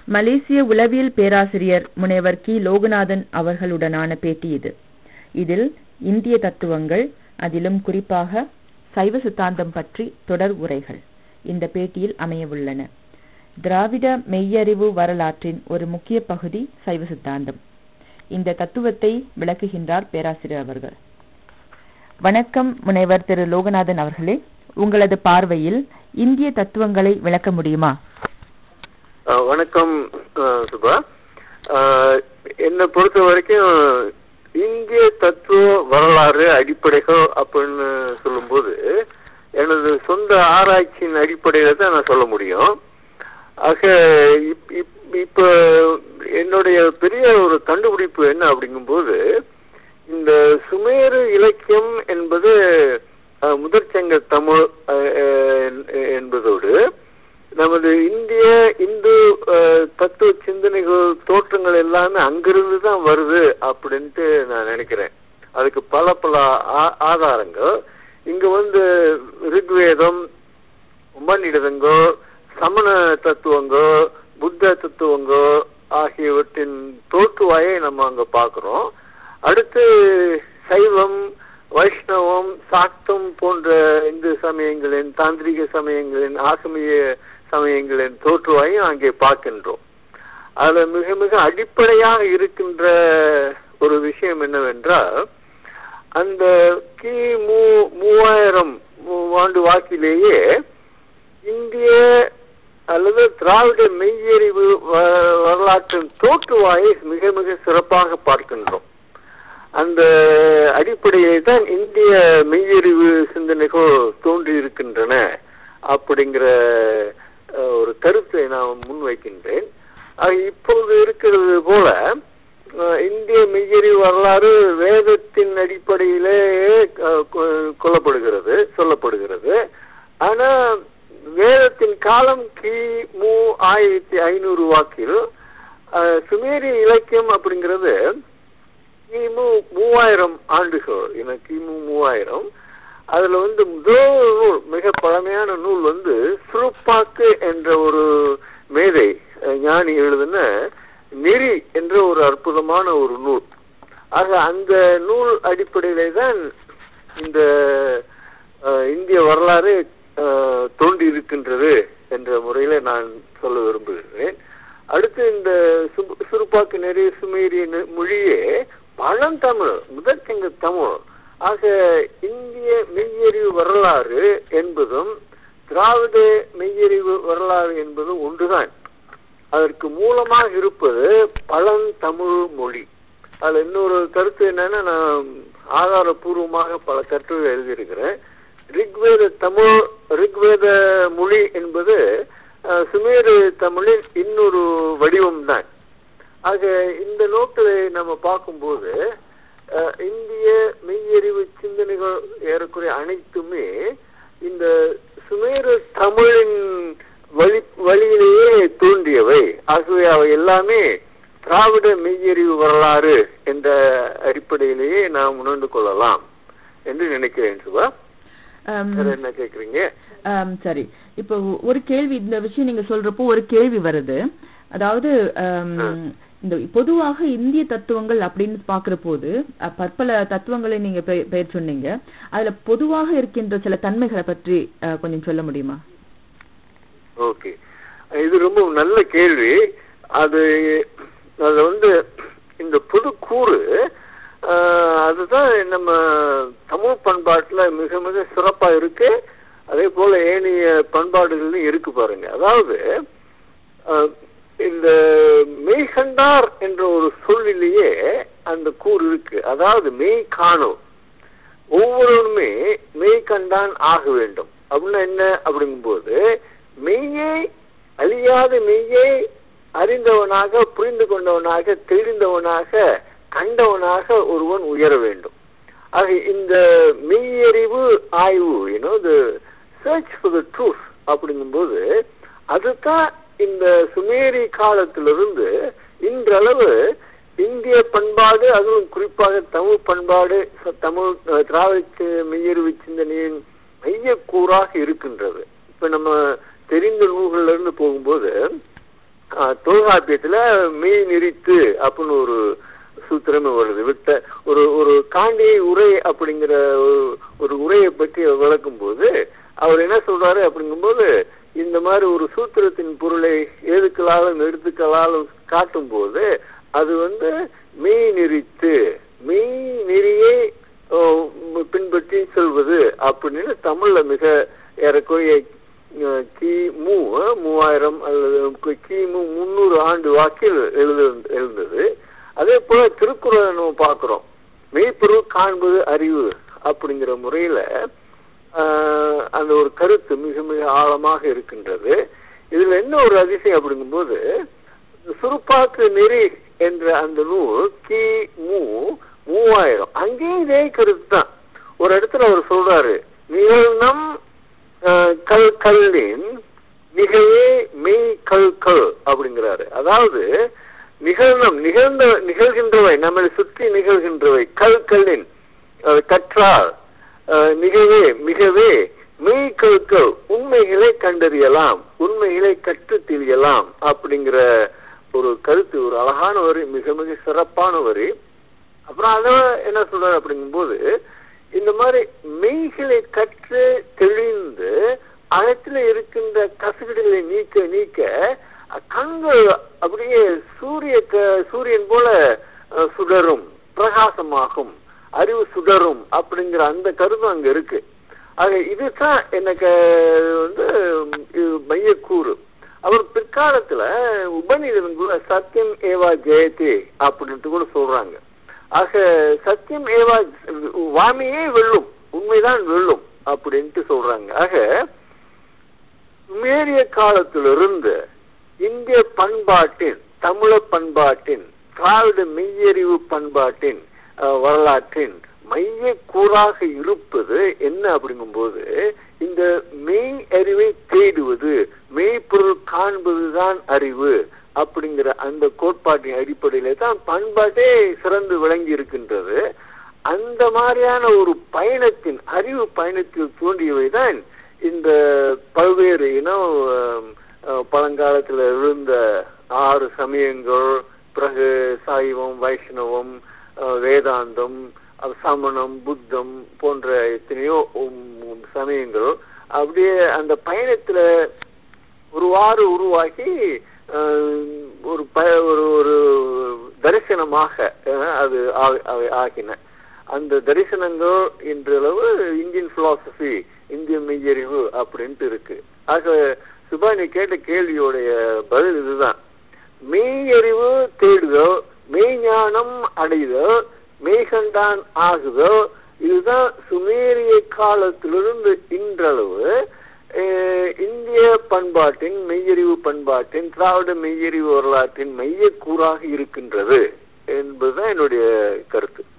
மலேசிய உளவியல் பேராசிரியர் முனைவர் கி லோகநாதன் அவர்களுடனான பேட்டி இது இதில் இந்திய தத்துவங்கள் அதிலும் குறிப்பாக சைவ சித்தாந்தம் பற்றி தொடர் உரைகள் இந்த பேட்டியில் அமையவுள்ளன திராவிட மெய்யறிவு வரலாற்றின் ஒரு முக்கிய பகுதி சைவ சித்தாந்தம் இந்த தத்துவத்தை விளக்குகின்றார் பேராசிரியர் அவர்கள் வணக்கம் முனைவர் திரு லோகநாதன் அவர்களே உங்களது பார்வையில் இந்திய தத்துவங்களை விளக்க முடியுமா அஹ் வணக்கம் அஹ் சுபா அஹ் என்னை பொறுத்த வரைக்கும் இந்திய தத்துவ வரலாறு அடிப்படைகள் அப்படின்னு சொல்லும்போது எனது சொந்த ஆராய்ச்சியின் அடிப்படையில தான் நான் சொல்ல முடியும் ஆக இப்- இப்- இப்ப என்னுடைய பெரிய ஒரு கண்டுபிடிப்பு என்ன அப்படிங்கும்போது இந்த சுமேரு இலக்கியம் என்பது அஹ், முதற்சங்க தமிழ் அஹ், அஹ், என்பதோடு நமது இந்திய இந்து அஹ், தத்துவ சிந்தனைகள் தோற்றங்கள் எல்லாமே அங்கிருந்து தான் வருது அப்படின்ட்டு நான் நினைக்கிறேன் அதுக்கு பல பல ஆ- ஆதாரங்கள் இங்க வந்து ரிக்வேதம் உபநிடதங்கோ சமண தத்துவங்கோ புத்த தத்துவங்கோ ஆகியவற்றின் தோற்றுவாயை நம்ம அங்க பார்க்கிறோம் அடுத்து சைவம் வைஷ்ணவம் சாக்தம் போன்ற இந்து சமயங்களின் தாந்திரிக சமயங்களின் ஆகமிய சமயங்களின் தோற்றுவாயும் அங்கே பார்க்கின்றோம் அதுல மிக மிக அடிப்படையாக இருக்கின்ற ஒரு விஷயம் என்னவென்றால் அந்த கிமு மூவாயிரம் மூ- ஆண்டு வாக்கிலேயே இந்திய அல்லது திராவிட மெய்யறிவு வ- வரலாற்றின் தோற்றுவாயை மிக மிக சிறப்பாக பார்க்கின்றோம் அந்த அடிப்படையை தான் இந்திய மெய்யறிவு சிந்தனைகள் தோன்றி இருக்கின்றன அப்படிங்கிற அஹ், ஒரு கருத்தை நான் முன்வைக்கின்றேன் ஆக இப்போது இருக்கிறது போல அஹ், இந்திய மெய்யறிவு வரலாறு வேதத்தின் அடிப்படையிலே அஹ், கொ- கொள்ளப்படுகிறது சொல்லப்படுகிறது ஆனா வேதத்தின் காலம் கி மு ஆயிரத்தி ஐநூறு வாக்கில் அஹ், சுமேரிய இலக்கியம் அப்படிங்கிறது கிமு மூவாயிரம் ஆண்டுகள் என கிமு மூவாயிரம் அதுல வந்து முதல் நூல் மிக பழமையான நூல் வந்து சுருப்பாக்கு என்ற ஒரு மேதை அஹ், ஞானி எழுதின நெறி என்ற ஒரு அற்புதமான ஒரு நூல் ஆக அந்த நூல் அடிப்படையிலே தான் இந்த அஹ், இந்திய வரலாறு அஹ், தோன்றி இருக்கின்றது என்ற முறையில நான் சொல்ல விரும்புகிறேன் அடுத்து இந்த சு- சுருப்பாக்கு நிறைய சுமேரிய நெ- மொழியே பழந்தமிழ் முதற்சங்க தமிழ் ஆக இந்திய மெய்யறிவு வரலாறு என்பதும் திராவிட மெய்யறிவு வரலாறு என்பதும் ஒன்றுதான் அதற்கு மூலமாக இருப்பது பழந்தமிழ் மொழி அதுல இன்னொரு கருத்து என்னன்னா நான் ஆதாரபூர்வமாக பல கட்டுரைகள் எழுதியிருக்கிறேன் ரிக்வேத தமிழ் ரிக்வேத மொழி என்பது அஹ், சுமேரு தமிழின் இன்னொரு வடிவம் தான் ஆக இந்த நோக்கில் நம்ம பார்க்கும்போது அஹ், இந்திய மெய்யறிவு சிந்தனைகள் ஏறக்குறைய அனைத்துமே இந்த சுமேரு தமிழின் வழி வழியிலேயே தோன்றியவை ஆகவே அவை எல்லாமே திராவிட மெய்யறிவு வரலாறு என்ற அடிப்படையிலேயே நாம் உணர்ந்து கொள்ளலாம் என்று நினைக்கிறேன் சுபா ஆம், வேற என்ன கேக்குறீங்க ஆம், சரி இப்போ ஒரு கேள்வி இந்த விஷயம் நீங்க சொல்றப்போ ஒரு கேள்வி வருது அதாவது ஆம், ஆ. இந்த பொதுவாக இந்திய தத்துவங்கள் அப்படின்னு பாக்குற போது அஹ், பற்பல தத்துவங்களை நீங்க பெ- பெயர் சொன்னீங்க அதுல பொதுவாக இருக்கின்ற சில தன்மைகளை பற்றி அஹ், கொஞ்சம் சொல்ல முடியுமா ஓகே இது ரொம்ப நல்ல கேள்வி அது அது வந்து இந்த புது கூறு ஆஹ், அதுதான் நம்ம தமிழ் பண்பாட்டுல மிக மிக சிறப்பா இருக்கு அதே போல ஏனைய பண்பாடுகள்லையும் இருக்கு பாருங்க அதாவது ஆஹ், இந்த மெய்கண்டார் என்ற ஒரு சொல்லிலேயே அந்த கூறு இருக்கு அதாவது மெய் காணும் ஒவ்வொருவருமே மெய் கண்டான் ஆக வேண்டும் அப்படின்னா என்ன அப்படிங்கும்போது மெய்யை அழியாத மெய்யை அறிந்தவனாக புரிந்து கொண்டவனாக தெரிந்தவனாக கண்டவனாக ஒருவன் உயர வேண்டும் ஆக இந்த மெய்யறிவு ஆய்வு you know the search for the truth அப்படிங்கும்போது அதுதான் இந்த சுமேரி காலத்திலிருந்து இன்றளவு இந்திய பண்பாடு அதுவும் குறிப்பாக தமிழ் பண்பாடு ச- தமிழ் அஹ், திராவிட மெய்யறிவு சிந்தனையின் மையக்கூறாக இருக்கின்றது இப்ப நம்ம தெரிந்த நூல்கள்ல இருந்து போகும்போது ஆஹ், தொல்காப்பியத்துல மெய் நிறித்து அப்படின்னு ஒரு சூத்திரமே வருது விட்ட ஒரு ஒரு காண்டி உரை அப்படிங்கிற ஒரு- ஒரு உரையை பற்றி விளக்கும் போது அவர் என்ன சொல்றாரு அப்படிங்கும்போது இந்த மாதிரி ஒரு சூத்திரத்தின் பொருளை எழுத்துக்களாலும் எழுத்துக்களாலும் காட்டும் போது அது வந்து மெய் நெறித்து மெய் நெறியை ஓ, பின்பற்றி செல்வது அப்படின்னு தமிழ்ல மிக ஏறக்குறைய அஹ், கிமு அஹ், மூவாயிரம் அல்லது கி- கிமு முன்னூறு ஆண்டு வாக்கில் எழுது எழுந்தது அதே போல திருக்குறளை நம்ம பார்க்கிறோம் மெய்ப்பொருள் காண்பது அறிவு அப்படிங்கிற முறையில ஆஹ், அந்த ஒரு கருத்து மிக மிக ஆழமாக இருக்கின்றது இதுல என்ன ஒரு அதிசயம் அப்படிங்கும்போது சுருப்பாக்கு நெறி என்ற அந்த நூல் கி மு மூவாயிரம் அங்கேயும் இதே கருத்து தான் ஒரு இடத்துல அவர் சொல்றாரு நிகழ்நம் ஆஹ், கல் கல்லின் மிகையே மெய் கல் கல் அப்படிங்கிறாரு அதாவது நிகழ்நம் நிகழ்ந்த நிகழ்கின்றவை நம்மை சுற்றி நிகழ்கின்றவை கல் கல்லின் அஹ், கற்றால் அஹ், மிகவே மிகவே மெய் கற்கள் உண்மைகளை கண்டறியலாம் உண்மைகளை கற்று தெரியலாம் அப்படிங்கிற ஒரு கருத்து ஒரு அழகான வரி மிக மிக சிறப்பான வரி அப்புறம் அத என்ன சொல்றாரு அப்படிங்கும்போது இந்த மாதிரி மெய்களை கற்று தெளிந்து அகத்துல இருக்கின்ற கசகுகளை நீக்க நீக்க கண்கள் அப்படியே சூரிய க- சூரியன் போல அஹ், சுடரும் பிரகாசமாகும் அறிவு சுடரும் அப்படிங்கிற அந்த கருத்து அங்க இருக்கு ஆக இதுதான் எனக்கு வந்து இது மையக்கூறு அவர் பிற்காலத்துல உபநிடதங்குள்ள சத்தியம் ஏவா ஜெயதே அப்படின்ட்டு கூட சொல்றாங்க ஆக சத்தியம் ஏவா வாமியே வெல்லும் உண்மைதான் வெல்லும் அப்படின்ட்டு சொல்றாங்க ஆக சுமேரிய காலத்திலிருந்து இந்திய பண்பாட்டின் தமிழ பண்பாட்டின் திராவிட மெய்யறிவு பண்பாட்டின் அஹ், வரலாற்றின் மைய கூறாக இருப்பது என்ன அப்படிங்கும்போது இந்த மெய் அறிவை தேடுவது மெய்ப்பொருள் காண்பதுதான் அறிவு அப்படிங்கிற அந்த கோட்பாட்டின் அடிப்படையில தான் பண்பாட்டே சிறந்து விளங்கி இருக்கின்றது அந்த மாதிரியான ஒரு பயணத்தின் அறிவு பயணத்தில் தோன்றியவை தான் இந்த பல்வேறு இனம் அஹ், அஹ், பழங்காலத்துல இருந்த ஆறு சமயங்கள் பிறகு சைவம் வைஷ்ணவம் அஹ், வேதாந்தம் அஹ், சமணம் புத்தம் போன்ற எத்தனையோ உம், சமயங்கள் அப்படியே அந்த பயணத்துல ஒருவாறு உருவாகி அஹ், ஒரு ப- ஒரு ஒரு தரிசனமாக அஹ், அது ஆ- அவை ஆகின அந்த தரிசனங்கள் இன்றளவு இந்தியன் பிலாசபி இந்திய மெய்யறிவு அப்படின்ட்டு இருக்கு ஆக சுபா நீ கேட்ட கேள்வியோடைய பதில் இதுதான் மெய்யறிவு தேடுதல் மெய்ஞானம் அடைதல் மெய்கண்டான் ஆகுதல் இதுதான் சுமேரிய காலத்திலிருந்து இன்றளவு அஹ், இந்திய பண்பாட்டின் மெய்யறிவு பண்பாட்டின் திராவிட மெய்யறிவு வரலாற்றின் மையக்கூறாக இருக்கின்றது என்பதுதான் என்னுடைய கருத்து